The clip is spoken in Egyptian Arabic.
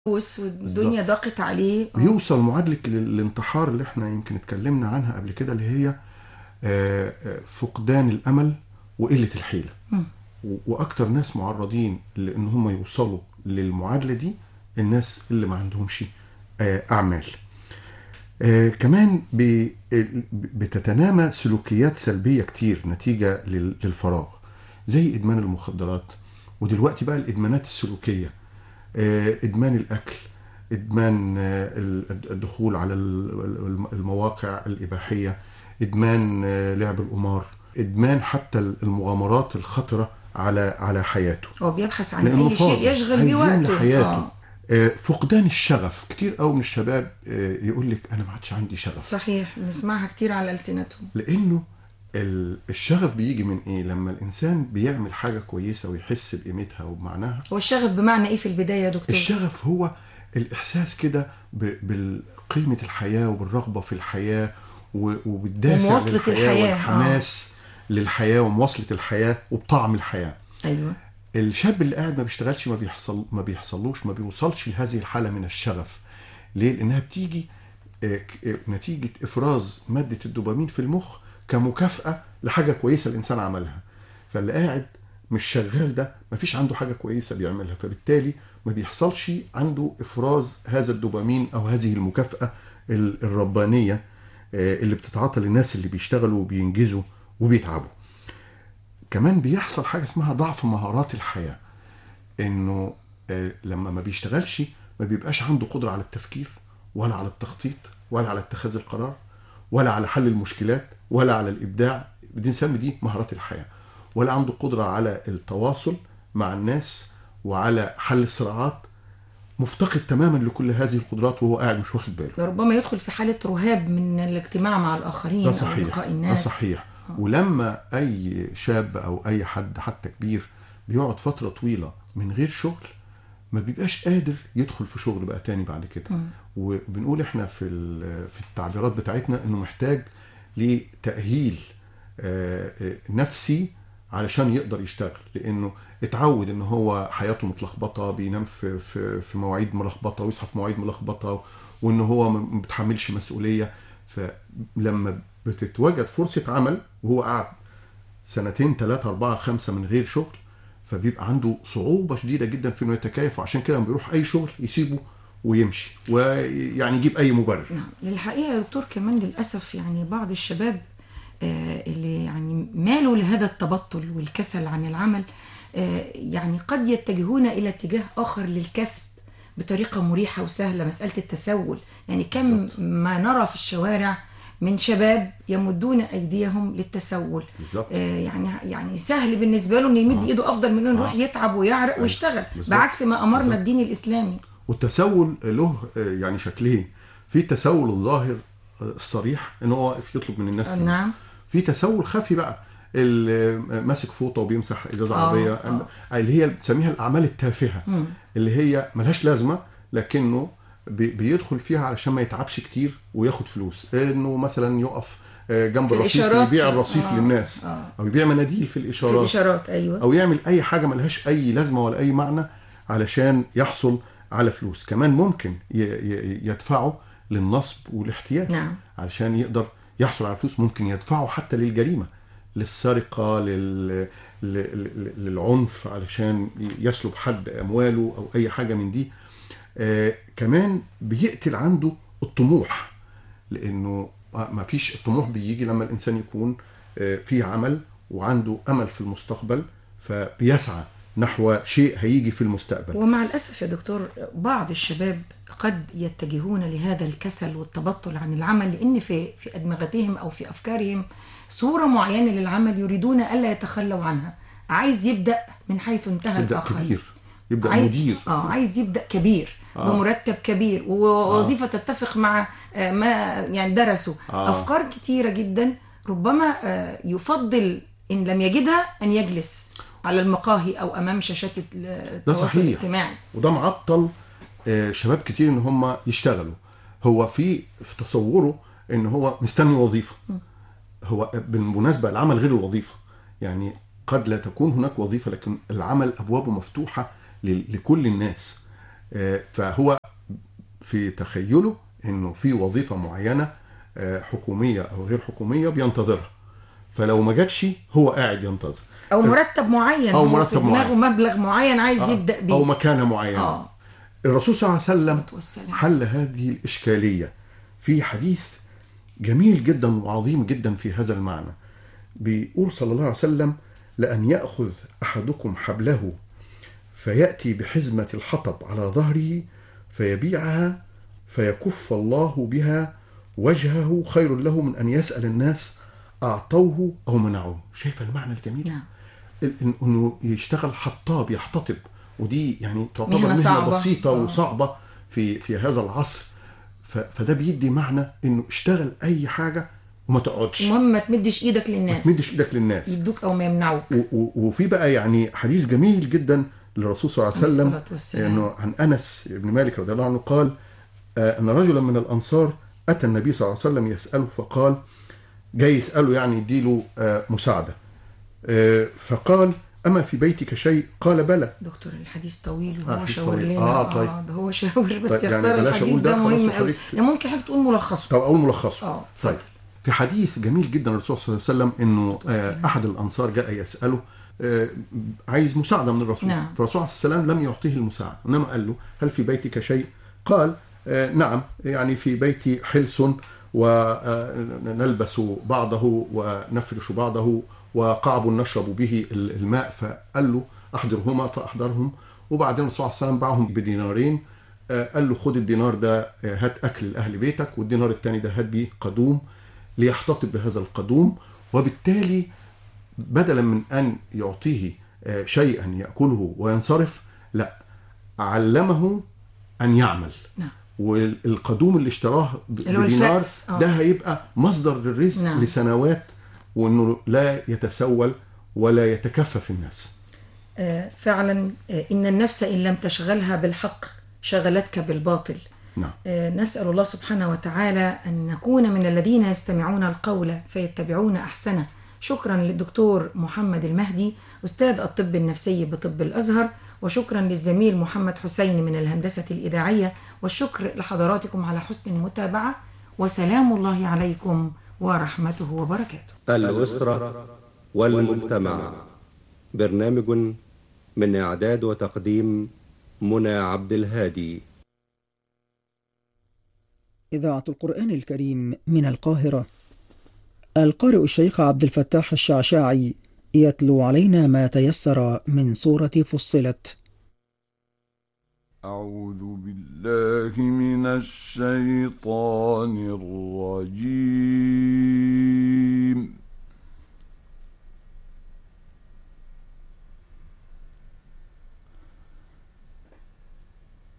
فلوس والدنيا ضاقت عليه بيوصل معادله ال- الانتحار اللي احنا يمكن اتكلمنا عنها قبل كده اللي هي آه، آه، فقدان الامل وقله الحيله مم. و- واكتر ناس معرضين لان هم يوصلوا للمعادله دي الناس اللي ما عندهمش آه، اعمال آه، كمان بي- ال- بتتنامى سلوكيات سلبيه كتير نتيجه لل- للفراغ زي ادمان المخدرات ودلوقتي بقى الادمانات السلوكيه آه، ادمان الاكل ادمان آه، ال- الدخول على ال- ال- المواقع الاباحيه ادمان آه، لعب القمار ادمان حتى المغامرات الخطره على على حياته هو بيبحث عن لانه اي شيء فاضي. يشغل بيه عايز يملى وقته حياته آه. آه، فقدان الشغف كتير قوي من الشباب آه، يقول لك انا ما عادش عندي شغف صحيح بنسمعها كتير على السنتهم لانه ال- الشغف بيجي من ايه لما الانسان بيعمل حاجه كويسه ويحس بقيمتها وبمعناها هو الشغف بمعنى ايه في البدايه يا دكتور الشغف هو الاحساس كده ب- بقيمه الحياه وبالرغبه في الحياه و- وبالدافع ومواصلة للحياه الحياة، والحماس للحياه ومواصله الحياه وبطعم الحياه ايوه الشاب اللي قاعد ما بيشتغلش ما بيحصل ما بيحصلوش ما بيوصلش لهذه الحاله من الشغف ليه لانها بتيجي آه، ك- آه، نتيجه افراز ماده الدوبامين في المخ كمكافاه لحاجه كويسه الانسان عملها فاللي قاعد مش شغال ده ما فيش عنده حاجه كويسه بيعملها فبالتالي ما بيحصلش عنده افراز هذا الدوبامين او هذه المكافاه ال- الربانيه آه، اللي بتتعاطى للناس اللي بيشتغلوا وبينجزوا وبيتعبوا كمان بيحصل حاجه اسمها ضعف مهارات الحياه انه آه، لما ما بيشتغلش ما بيبقاش عنده قدره على التفكير ولا على التخطيط ولا على اتخاذ القرار ولا على حل المشكلات ولا على الابداع دي نسمي دي مهارات الحياه ولا عنده قدره على التواصل مع الناس وعلى حل الصراعات مفتقد تماما لكل هذه القدرات وهو قاعد مش واخد باله ربما يدخل في حاله رهاب من الاجتماع مع الاخرين ده او صحيح لقاء ده الناس صحيح ولما اي شاب او اي حد حتى كبير بيقعد فتره طويله من غير شغل ما بيبقاش قادر يدخل في شغل بقى تاني بعد كده وبنقول احنا في ال- في التعبيرات بتاعتنا انه محتاج لتاهيل آه، آه، نفسي علشان يقدر يشتغل لانه اتعود ان هو حياته متلخبطه بينام في في في مواعيد ملخبطه ويصحى في مواعيد ملخبطه وان هو ما بيتحملش مسؤوليه فلما بتتوجد فرصه عمل وهو قاعد سنتين ثلاثة أربعة خمسة من غير شغل فبيبقى عنده صعوبة شديدة جدا في إنه يتكيف وعشان كده لما بيروح أي شغل يسيبه ويمشي ويعني يجيب أي مبرر نعم للحقيقه يا دكتور كمان للاسف يعني بعض الشباب آه، اللي يعني مالوا لهذا التبطل والكسل عن العمل آه، يعني قد يتجهون الى اتجاه اخر للكسب بطريقه مريحه وسهله مساله التسول يعني كم ما نرى في الشوارع من شباب يمدون ايديهم للتسول بالظبط. آه، يعني يعني سهل بالنسبه له انه يمد ايده افضل من انه يروح يتعب ويعرق ويشتغل بالظبط. بعكس ما امرنا بالظبط. الدين الاسلامي والتسول له آه، يعني شكلين في التسول الظاهر آه، الصريح ان هو واقف يطلب من الناس فلوس. نعم. في تسول خفي بقى اللي ماسك فوطه وبيمسح ازازه آه، عربيه آه. اللي هي بتسميها الاعمال التافهه اللي هي ملهاش لازمه لكنه بي- بيدخل فيها علشان ما يتعبش كتير وياخد فلوس انه مثلا يقف آه، جنب في الرصيف الإشارات. يبيع الرصيف آه، للناس آه. او يبيع مناديل في في الاشارات الاشارات ايوه او يعمل اي حاجه ملهاش اي لازمه ولا اي معنى علشان يحصل على فلوس كمان ممكن ي- ي- يدفعه للنصب والاحتيال نعم. علشان يقدر يحصل على فلوس ممكن يدفعه حتى للجريمه للسرقه لل... ل- ل- للعنف علشان يسلب حد امواله او اي حاجه من دي آه كمان بيقتل عنده الطموح لانه ما فيش الطموح بيجي لما الانسان يكون آه، فيه عمل وعنده امل في المستقبل فبيسعى نحو شيء هيجي في المستقبل ومع الأسف يا دكتور بعض الشباب قد يتجهون لهذا الكسل والتبطل عن العمل لأن في في أدمغتهم أو في أفكارهم صورة معينة للعمل يريدون ألا يتخلوا عنها عايز يبدأ من حيث انتهى يبدا الآخرين كبير يبدا عايز مدير اه عايز يبدا كبير آه. آه. بمرتب كبير ووظيفه آه. تتفق مع آه، ما يعني درسه آه. آه. افكار كتيره جدا ربما آه، يفضل ان لم يجدها ان يجلس على المقاهي او امام شاشات ال- ده التواصل صحيح الاجتماعي وده معطل آه، شباب كتير ان هم يشتغلوا هو في في تصوره ان هو مستني وظيفه هو بالمناسبه العمل غير الوظيفه يعني قد لا تكون هناك وظيفه لكن العمل ابوابه مفتوحه ل- لكل الناس آه، فهو في تخيله انه في وظيفه معينه آه، حكوميه او غير حكوميه بينتظرها فلو ما جاتش هو قاعد ينتظر او مرتب معين أو هو في مرتب دماغه معين. مبلغ معين عايز آه، يبدا بيه او مكانه معينه اه الرسول صلى الله عليه وسلم الصلاة والسلام. حل هذه الإشكالية في حديث جميل جدا وعظيم جدا في هذا المعنى بيقول صلى الله عليه وسلم لأن يأخذ أحدكم حبله فيأتي بحزمة الحطب على ظهره فيبيعها فيكف الله بها وجهه خير له من أن يسأل الناس أعطوه أو منعوه شايف المعنى الجميل نعم إن- انه يشتغل حطاب يحتطب ودي يعني تعتبر مهنة مهنه, صعبة. بسيطه آه. وصعبه في في هذا العصر ف- فده بيدي معنى انه اشتغل اي حاجه وما تقعدش المهم ما تمدش ايدك ما للناس تمدش ايدك للناس يدوك او ما يمنعوك و- و- وفي بقى يعني حديث جميل جدا للرسول صلى الله عليه عليه وسلم الصلاة والسلام. انه عن انس بن مالك رضي الله عنه قال آه، ان رجلا من الانصار اتى النبي صلى الله عليه وسلم يساله فقال جاي يساله يعني يديله آه، مساعده آه، فقال اما في بيتك شيء قال بلى دكتور الحديث طويل آه، وهو حديث شاور طويل. لنا آه، طيب. ده هو شاور بس طيب، يا يعني خساره بلاش الحديث أقول ده ده، خلاص مهم وخليك- قوي يعني ممكن حضرتك تقول ملخصه طب اقول ملخصه اه طيب في حديث جميل جدا الرسول صلى الله عليه وسلم انه الصلاة والسلام. آه، احد الانصار جاء يساله آه، عايز مساعده من الرسول نعم. فالرسول عليه السلام لم يعطيه المساعده انما قال له هل في بيتك شيء قال آه، نعم يعني في بيتي حلس ونلبس بعضه ونفرش بعضه وقعب نشرب به الماء فقال له احضرهما فاحضرهم وبعدين الرسول صلى الله عليه وسلم باعهم بدينارين آه، قال له خد الدينار ده آه، هات اكل لاهل بيتك والدينار الثاني ده هات بيه قدوم ليحتطب بهذا القدوم وبالتالي بدلا من ان يعطيه آه، شيئا ياكله وينصرف لا علمه ان يعمل نعم والقدوم اللي اشتراه ب- اللي هو بدينار الفأس، آه. ده هيبقى مصدر للرزق نعم. لسنوات وانه لا يتسول ولا يتكفف الناس آه، فعلا آه، ان النفس ان لم تشغلها بالحق شغلتك بالباطل نعم آه، نسأل الله سبحانه وتعالى أن نكون من الذين يستمعون القول فيتبعون أحسنه شكرا للدكتور محمد المهدي أستاذ الطب النفسي بطب الأزهر وشكرا للزميل محمد حسين من الهندسة الإذاعية والشكر لحضراتكم على حسن المتابعة وسلام الله عليكم ورحمته وبركاته الأسرة والمجتمع برنامج من إعداد وتقديم منى عبد الهادي إذاعة القرآن الكريم من القاهرة القارئ الشيخ عبد الفتاح الشعشاعي يتلو علينا ما تيسر من سورة فصلت أعوذ بالله من الشيطان الرجيم